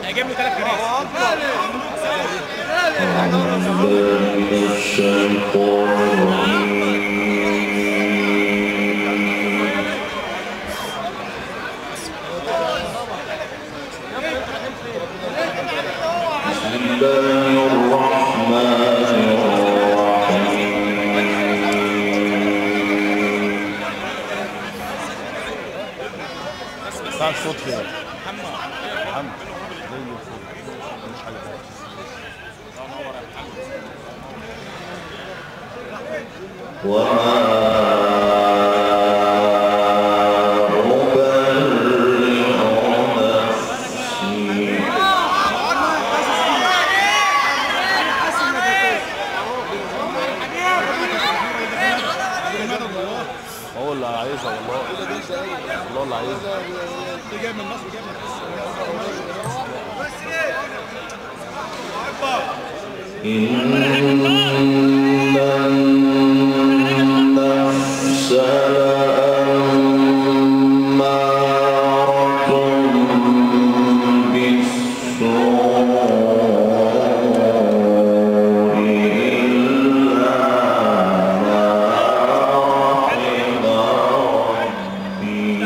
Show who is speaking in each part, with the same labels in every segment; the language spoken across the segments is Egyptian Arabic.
Speaker 1: جايب له ثلاث كنائس
Speaker 2: من الشيطان الرجيم بسم الله الرحمن الرحيم
Speaker 3: بتاع الصوت كده محمد زي الفل مش حاجه تانية.
Speaker 2: وما أبرئ نفسي
Speaker 3: هو اللي عايزها والله والله اللي عايزها
Speaker 1: جاي من مصر جاي من
Speaker 2: إن النفس لأمارة بالسوء إلا ما رحم ربي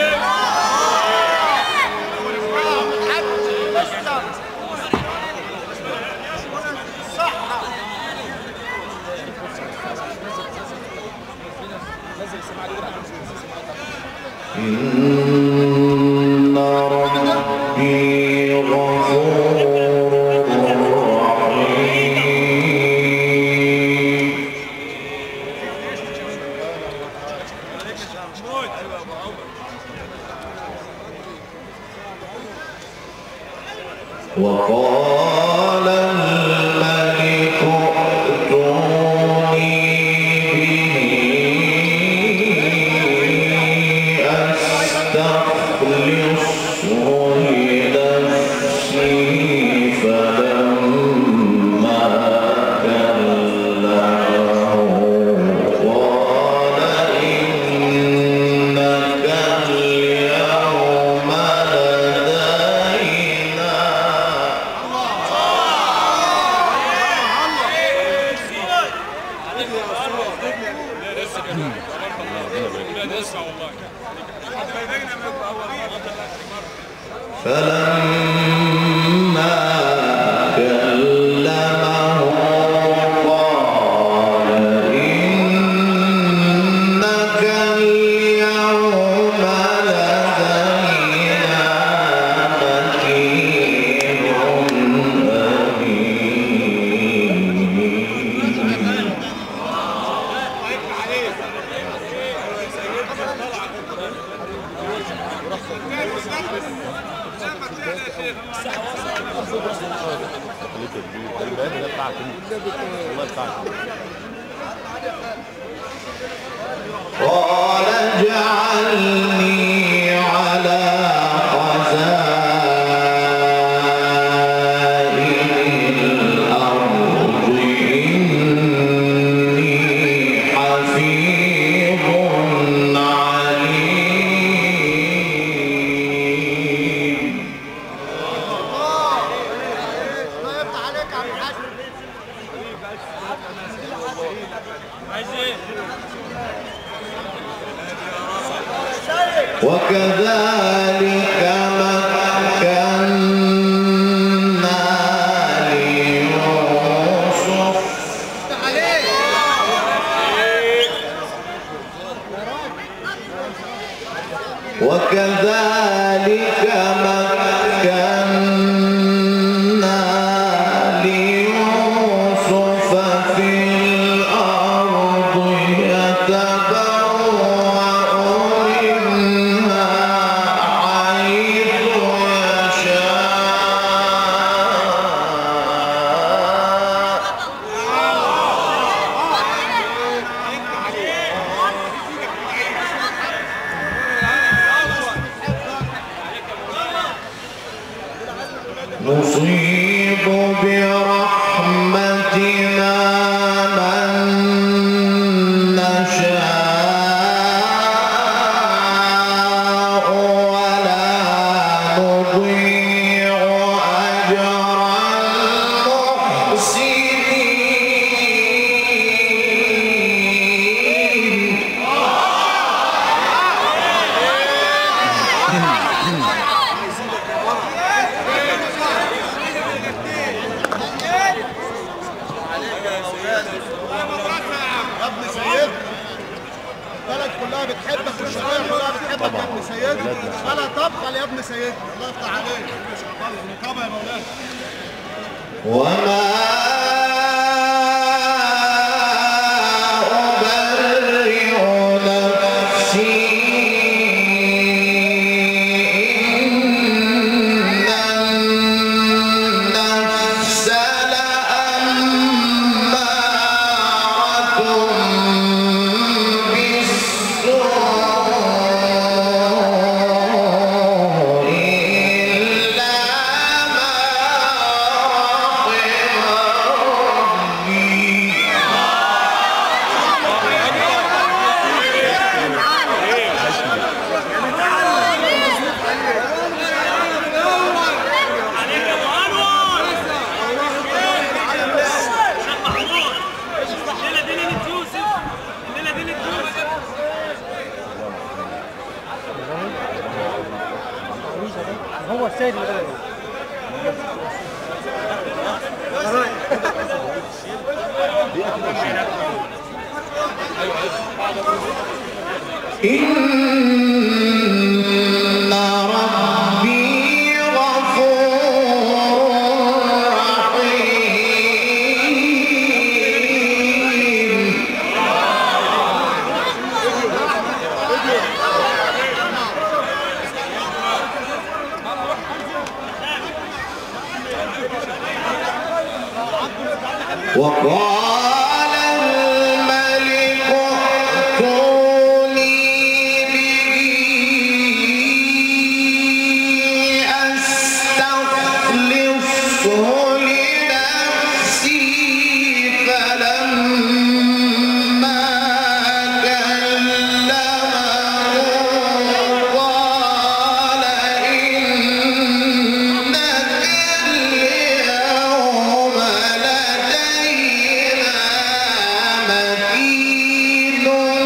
Speaker 2: إن ربي غفور رحيم وقال الملك ائتوني به أستخلصه لنفسي فلما كلمه قال إنك اليوم لدينا
Speaker 1: اسمع والله
Speaker 2: فلما كلمه قال إنك اليوم لدينا مكين أمين
Speaker 3: خليك كبير ده البيان ده بتاعك انت والله بتاعك
Speaker 2: قال اجعلني على خزائن الأرض إني حفيظ عليم
Speaker 1: عايز ايه؟
Speaker 2: وكذلك مكنا ليوسف وكذلك مكنا ليوسف في الأرض يتبوأ منها حيث يشاء نصيب برحمتنا من نشاء ولا نضيع
Speaker 1: سيدنا الله يفتح عليك طبعا يا مولانا
Speaker 2: وما أبرئ نفسي إن النفس لأمارة بالسوء إلا ما رحم ربي
Speaker 4: الليله دي ليله يوسف الليله دي ليله يوسف
Speaker 5: هو السيد الغالي
Speaker 2: إن ربي غفور رحيم وقال الملك ائتوني به أستخلصه لنفسي فلما كلمه قال إنك اليوم لدينا مكين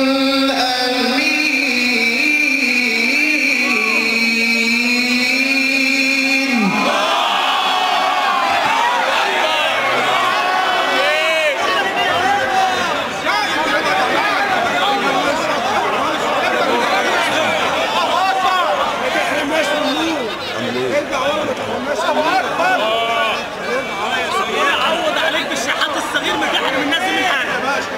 Speaker 2: أمين
Speaker 4: عوض عليك بالشحات الصغير من تحت من نازل الحاجه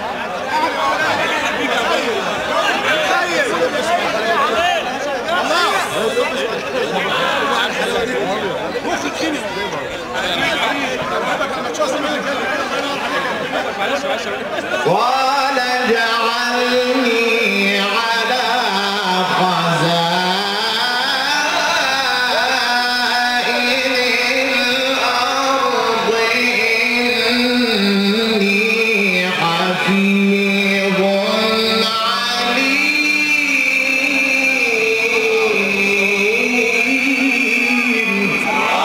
Speaker 2: قال اجعلني على خزائن الأرض إني حفيظ عليم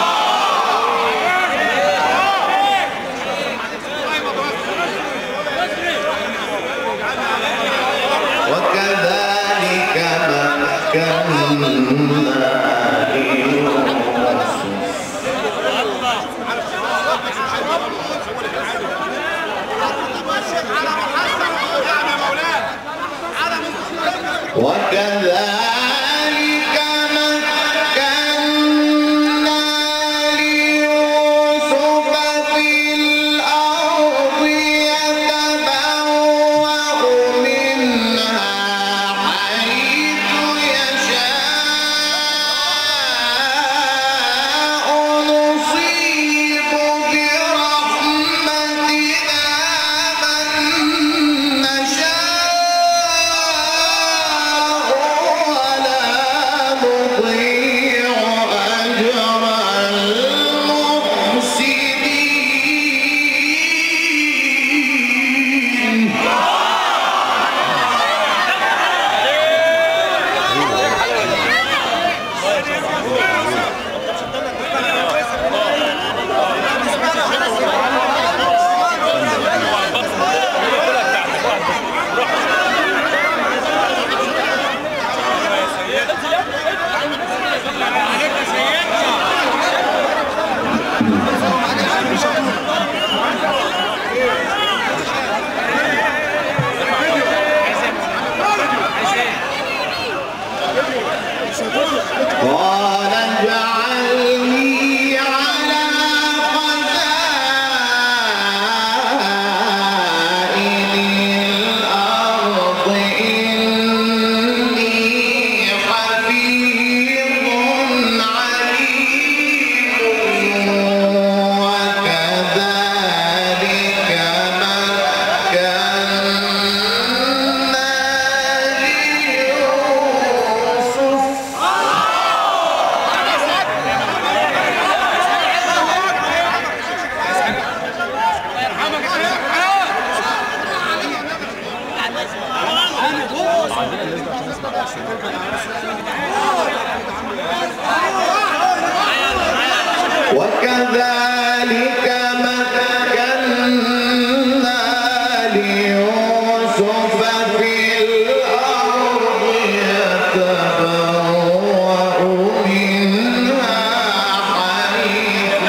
Speaker 2: وكذلك مكنا ليوسف وكذلك مكنا ليوسف في الأرض يتبوأ منها حيث يشاء نصيب برحمتنا من نشاء وكذلك مكنا ليوسف في الأرض يتبوأ منها حيث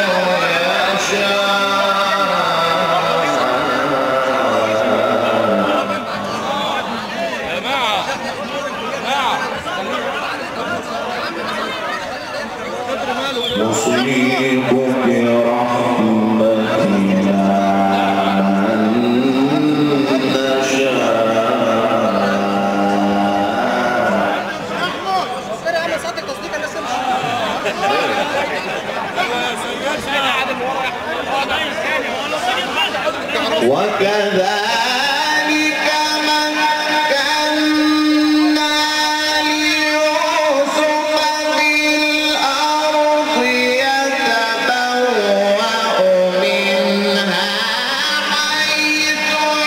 Speaker 2: نصيب برحمتنا من نشاء
Speaker 5: يا عم صدق تصديق الناس تمشي
Speaker 2: وكذلك مكنا ليوسف في الأرض يتبوأ منها حيث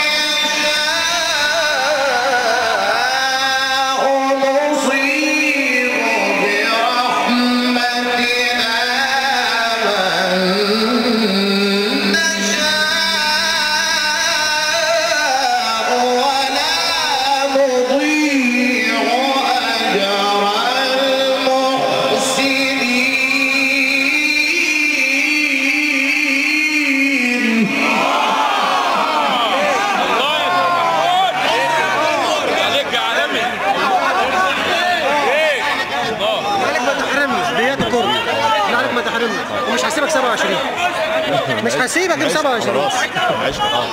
Speaker 2: يشاء نصيب برحمتنا من نشاء ولا نضيع أجر المحسنين
Speaker 4: عليك يا عالمي
Speaker 5: عليك ما تحرمنيش ديات الكورة عليك ما تحرمني ومش هسيبك 27 مش هسيبك ب 27
Speaker 3: خلاص عشت اه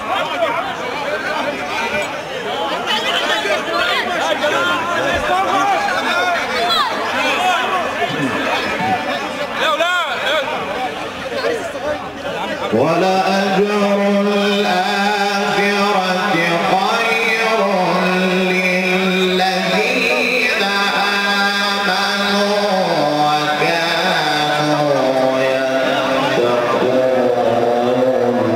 Speaker 4: لا لا
Speaker 2: ولأجر الآخرة خير للذين آمنوا وكانوا يتقون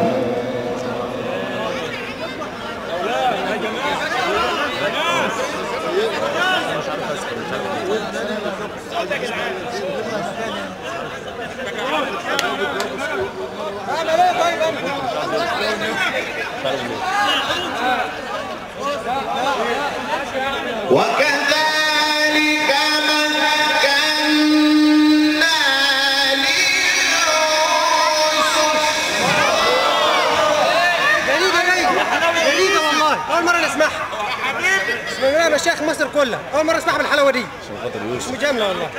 Speaker 5: اعمل ايه طيب انا
Speaker 2: وكذلك مكنا ليوسف
Speaker 5: جديدة جاية جديدة والله أول مرة نسمعها بسم الله مشايخ مصر كلها أول مرة أسمعها بالحلاوة دي
Speaker 3: عشان خاطر يوسف
Speaker 5: مجاملة والله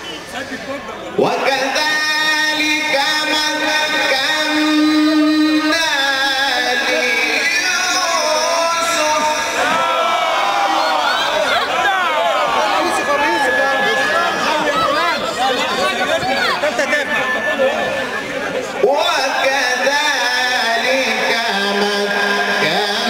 Speaker 2: وكذلك مكنا ليوسف
Speaker 5: يوسف أبو يوسف يا رب تالتة تابع
Speaker 2: وكذلك مكنا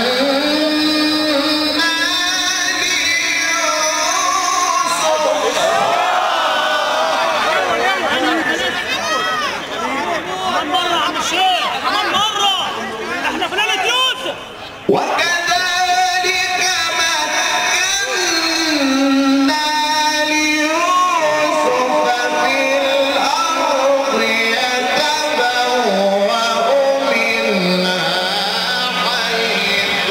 Speaker 2: ليوسف
Speaker 4: كمان مرة يا عم الشيخ كمان مرة احنا في ليلة يوسف
Speaker 2: وكذلك مكنا ليوسف في الأرض يتبوأ منها حيث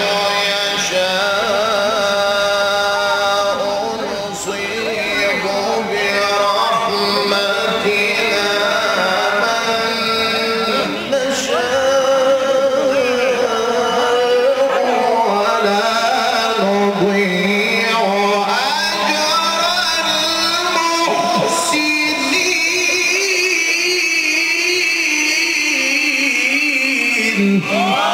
Speaker 2: يشاء نصيب برحمتنا من نشاء ولا نضيع أجر المحسنين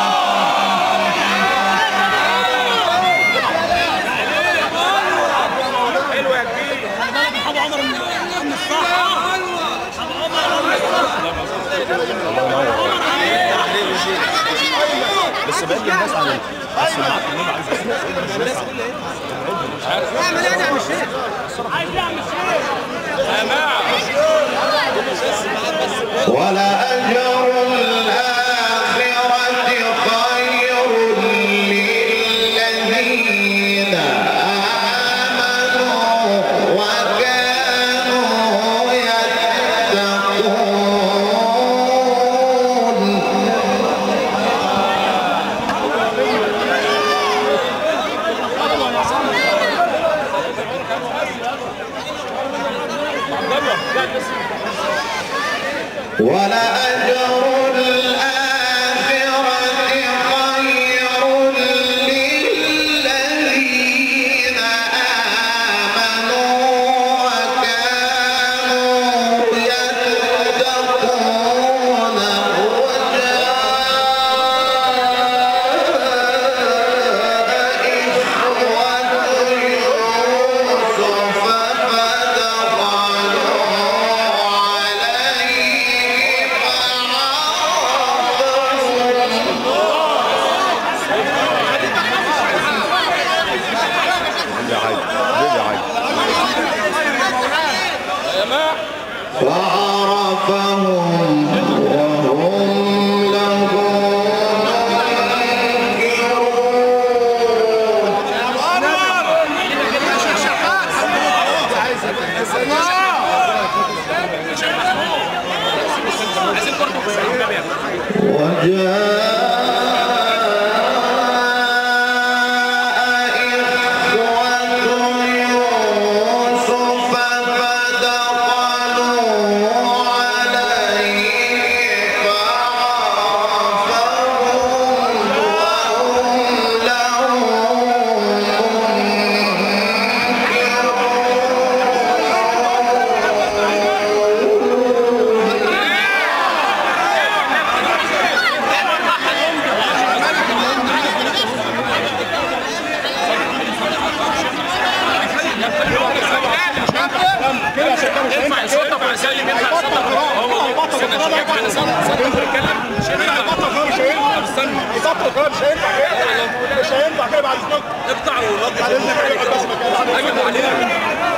Speaker 4: ابو عمر من الصحة
Speaker 3: بس بقيت الناس على بس معاك النبي عايز
Speaker 5: اعمل ايه يا عم الشيخ
Speaker 4: عايز ايه يا عم الشيخ
Speaker 2: ولأجر الآخرة خير للذين آمنوا وكانوا يتقون ولأجر الآخرة خير للذين آمنوا وكانوا يتقون وجاء إخوة يوسف فدخلوا عليه
Speaker 3: يا حاج ليه يا حاج
Speaker 2: فعرفهم وهم له منكرون وجاء إخوة يوسف فدخلوا عليه فعرفهم وهم له
Speaker 4: ينفع يصدق ولا سالم ينفع يصدق هو استنى شويه احنا صدق نتكلم مش هينفع استنى
Speaker 1: مش هينفع كده مش هينفع كده بعد اذنك
Speaker 4: اقطع ونضف
Speaker 1: بعد اذنك اقعد بس مكانك
Speaker 4: اجب علينا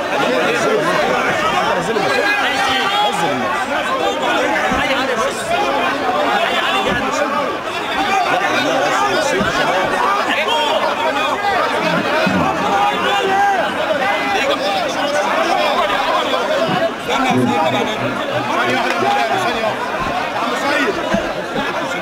Speaker 1: ثانية واحدة يا مولانا ثانية واحدة يا عم سيد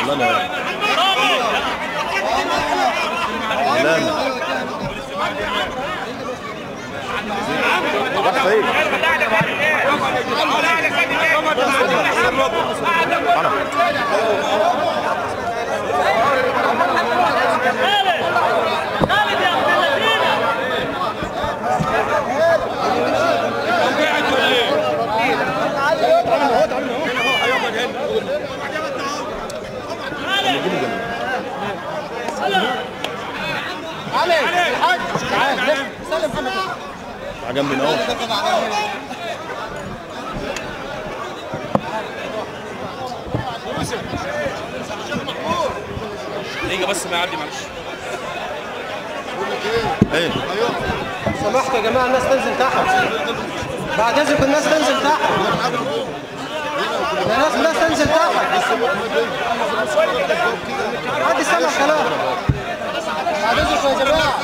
Speaker 3: لا لا لا راح فين؟
Speaker 6: خالد يا ابن الذين
Speaker 5: علي الحاج تعال سلم محمد
Speaker 3: على جنب من اهو
Speaker 4: نيجي بس ما يعدي معلش
Speaker 3: ايه
Speaker 5: سمحت يا جماعه الناس تنزل تحت بعد اذنكم الناس تنزل تحت يا ناس الناس تنزل تحت حد سمع كلام بعد اذنكم يا جماعه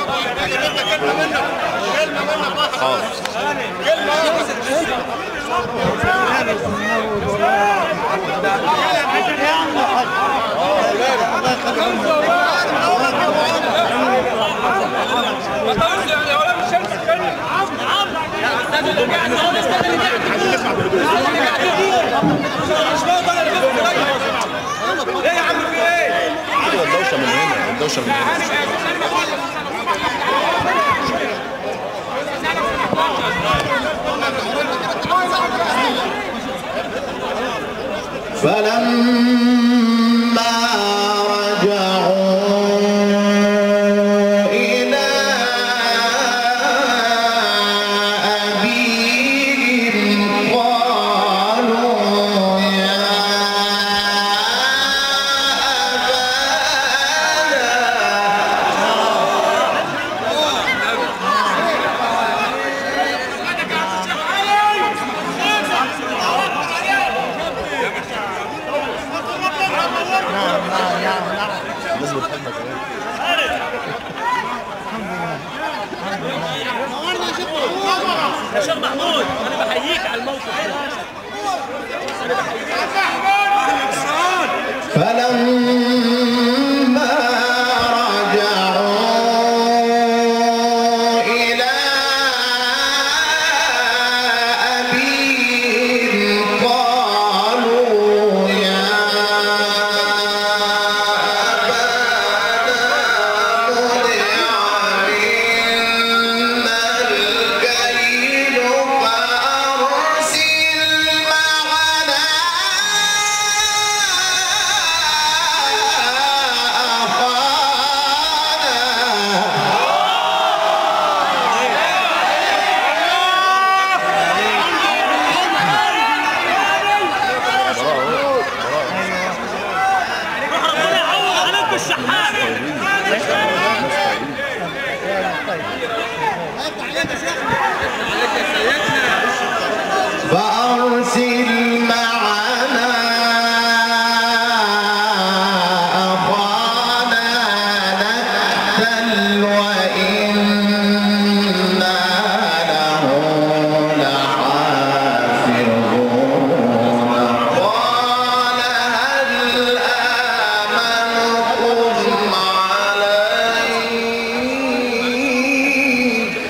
Speaker 4: يا ولد الشمس
Speaker 3: كده الدوشه من هنا الدوشه من هنا
Speaker 2: فلما رجعوا إلى أبيهم قالوا يا أبانا
Speaker 3: الناس بتحبك ايه
Speaker 6: يا شيخ محمود انا بحييك على الموقف
Speaker 2: فلما رجعوا إلى أبيهم قالوا يا أبانا منع منا الكيل فأرسل معنا أخانا
Speaker 6: ربنا يعوض عليكم الشحات
Speaker 2: فأرسل معنا أخانا نكتل وإنا له لحافظون قال هل آمنكم عليه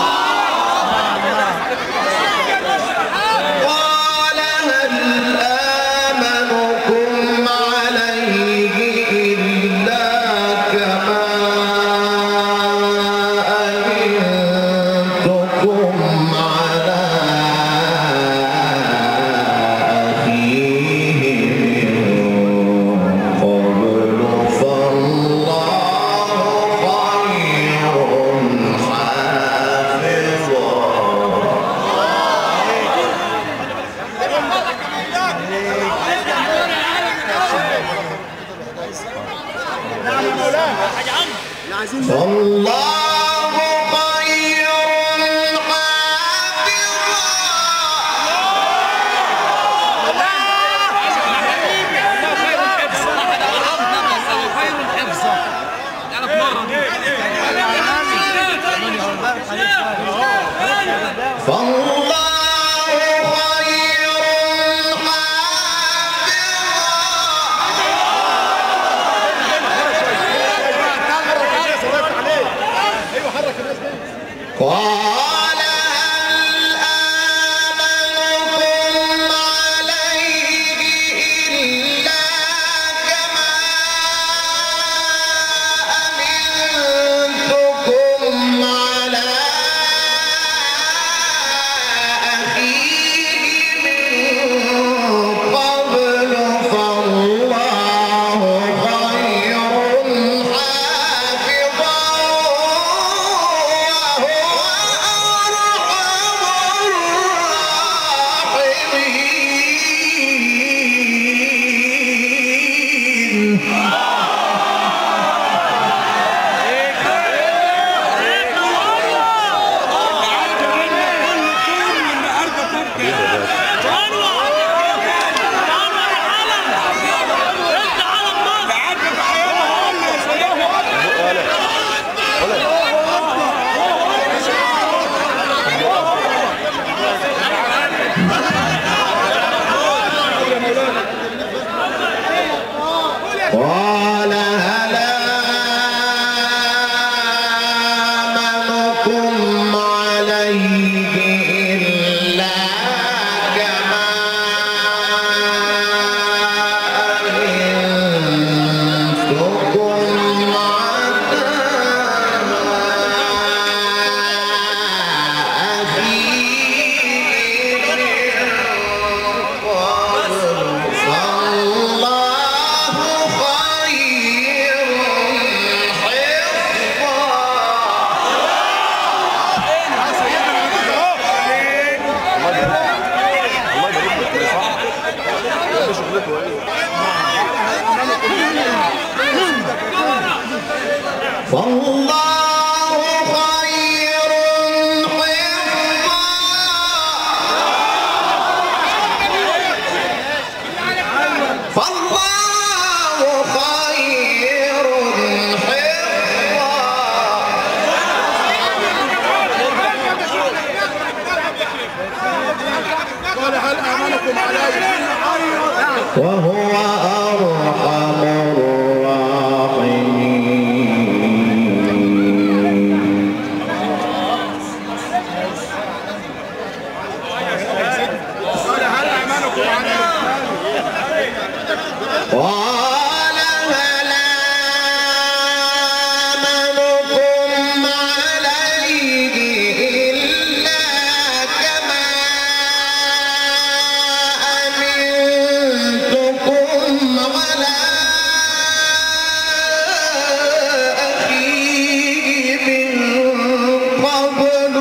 Speaker 2: قال هل آمنكم عليه إلا كما أمنتكم على أخيه من قبل فالله خير حافظا فالله خير فالله خير حافظا قال هل آمنكم عليه إلا كما أمنتكم على أخيه من قبل فالله خير حافظا وهو أرحم الراحمين
Speaker 6: انت علم مصر
Speaker 2: قال هل آمنكم عليه إلا كما أمنتكم على أخيه فالله خير حفظا
Speaker 3: الله يبارك لك صح ده شغلته ايه
Speaker 2: فالله خير حفظا فالله خير حفظا
Speaker 1: قال هل امنكم عليه
Speaker 2: وهو أرحم الراحمين
Speaker 1: قال هل امنكم عليه
Speaker 2: قال هل آمنكم عليه إلا كما أمنتكم على أخيه من قبل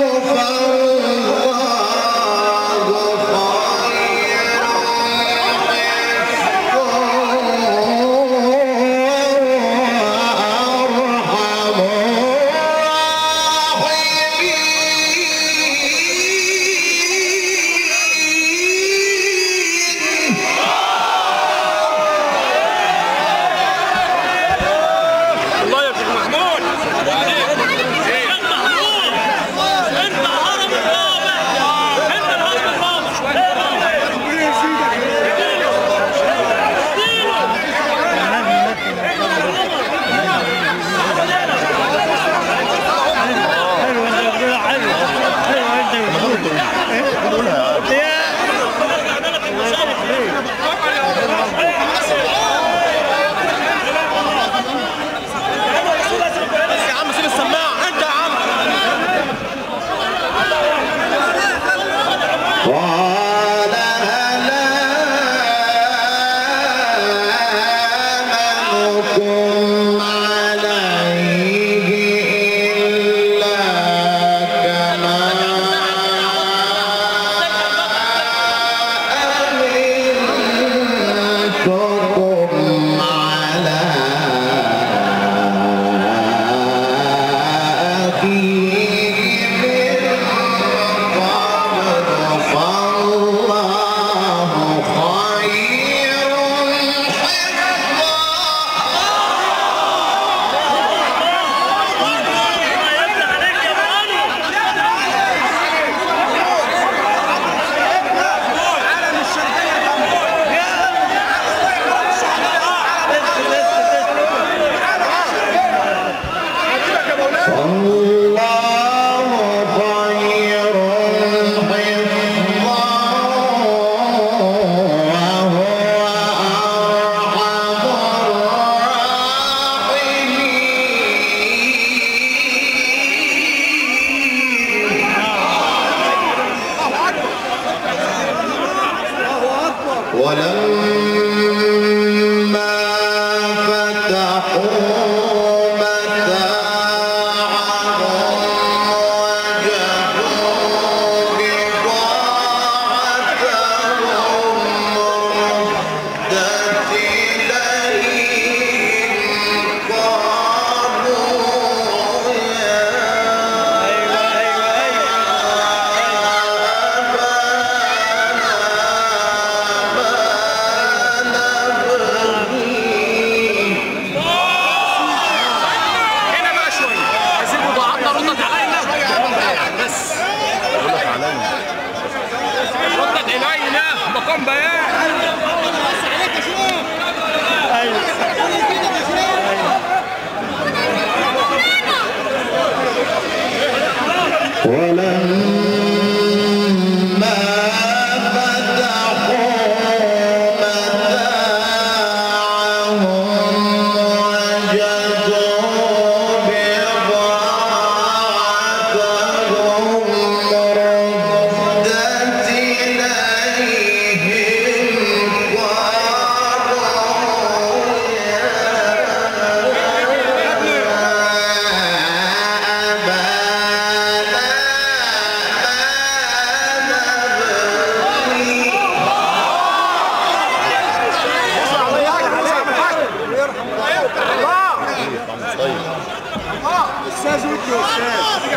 Speaker 2: فالله خير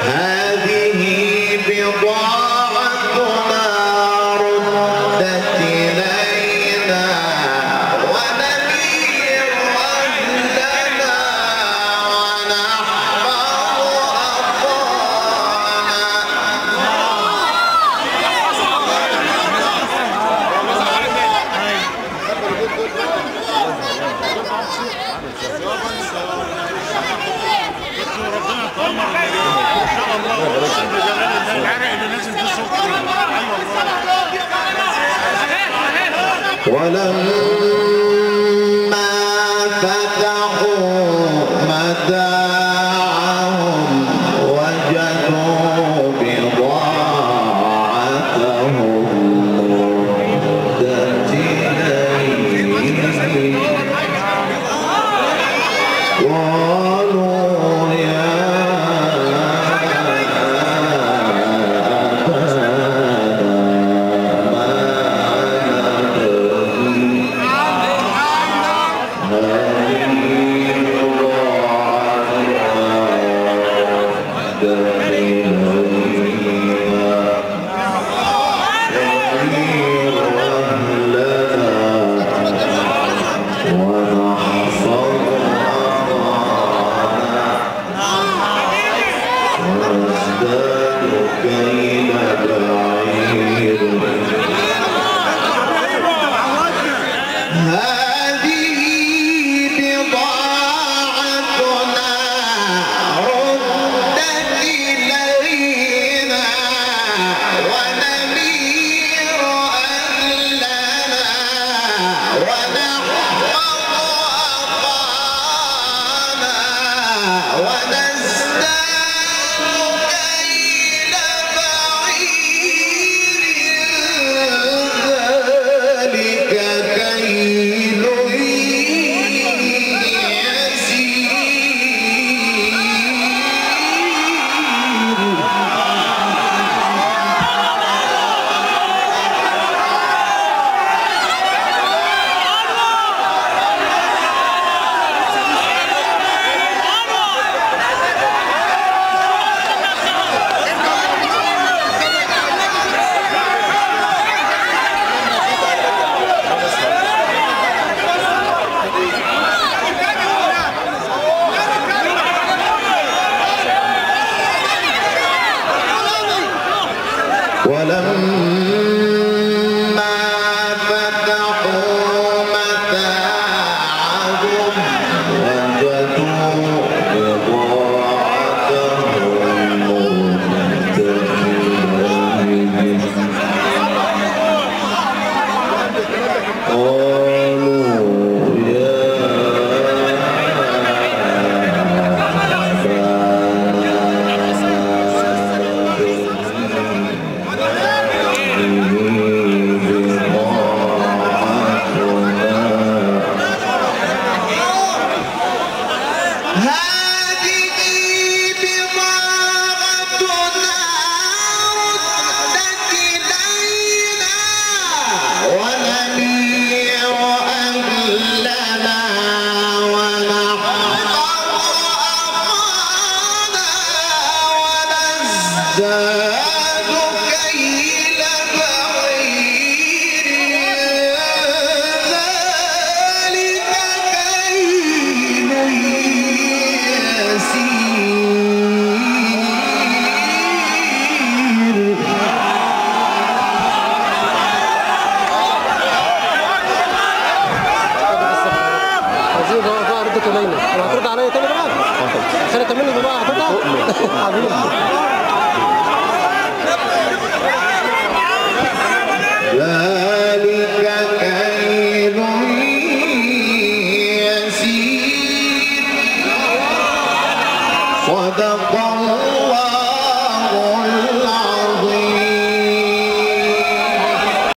Speaker 2: هذه بضاعتنا ردت إلينا ونمير أهلنا ونحفظ أخانا
Speaker 1: العرق اللي نازل في السوق
Speaker 2: ولما فتحوا متاعهم وجدوا بضاعتهم ردت إليهم قالوا يا كيل بعير هذه بضاعتنا ردت إلينا ونمير أهلنا ونحفظ أخانا ونزداد كيل بعير ذلك كيل يسير ولما فتحوا متاعهم وجدوا بضاعتهم ردت إليهم قالوا يا هذه بضاعتنا ردت إلينا ونمير أهلنا ونحفظ أخانا ونزداد كيل بعير ذلك كيل يسير
Speaker 5: عايزين بقى بقى ردك الينا وهترد عليا تاني بقى عشان اكمل لي بقى هترد حبيبي